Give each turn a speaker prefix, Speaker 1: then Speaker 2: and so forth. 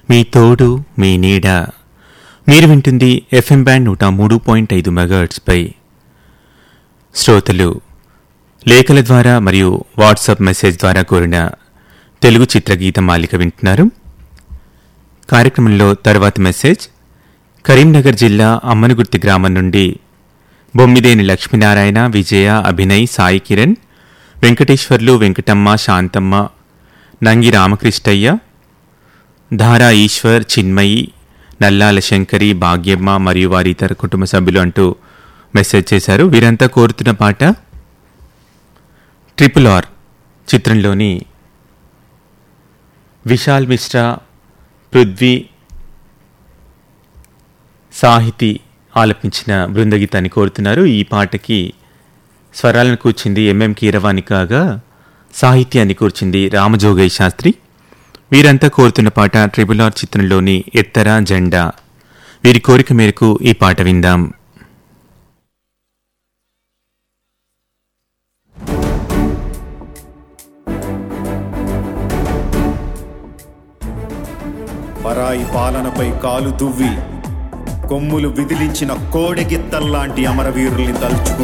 Speaker 1: మీ తోడు మీ నీడ మీరు వింటుంది ఎఫ్ఎం బ్యాండ్ నూట మూడు పాయింట్ ఐదు మెగాహెర్ట్స్పై శ్రోతలు లేఖల ద్వారా మరియు వాట్సాప్ మెసేజ్ ద్వారా కోరిన తెలుగు చిత్రగీత మాలిక వింటున్నారు కార్యక్రమంలో తర్వాత మెసేజ్ కరీంనగర్ జిల్లా అమ్మనగుర్తి గ్రామం నుండి బొమ్మిదేని లక్ష్మీనారాయణ విజయ అభినయ్ సాయి కిరణ్ వెంకటేశ్వర్లు వెంకటమ్మ శాంతమ్మ నంగి రామకృష్ణయ్య ధారా ఈశ్వర్ చిన్మయి నల్లాల శంకరి భాగ్యమ్మ మరియు వారి ఇతర కుటుంబ సభ్యులు అంటూ మెసేజ్ చేశారు వీరంతా కోరుతున్న పాట ట్రిపుల్ ఆర్ చిత్రంలోని విశాల్ మిశ్రా పృథ్వీ సాహితీ ఆలపించిన బృందగీతాన్ని కోరుతున్నారు ఈ పాటకి స్వరాలను కూర్చింది ఎంఎం కీరవాణి కాగా సాహిత్యాన్ని కూర్చింది రామజోగయ్య శాస్త్రి వీరంతా కోరుతున్న పాట ట్రిపుల్ ఆర్ చిత్రంలోని ఎత్తర జెండా వీరి కోరిక మేరకు ఈ పాట విందాం
Speaker 2: పరాయి పాలనపై కాలు దువ్వి కొమ్ములు విదిలించిన కోడెగిత్తల్లాంటి అమరవీరుల్ని తలుచుకుంటూ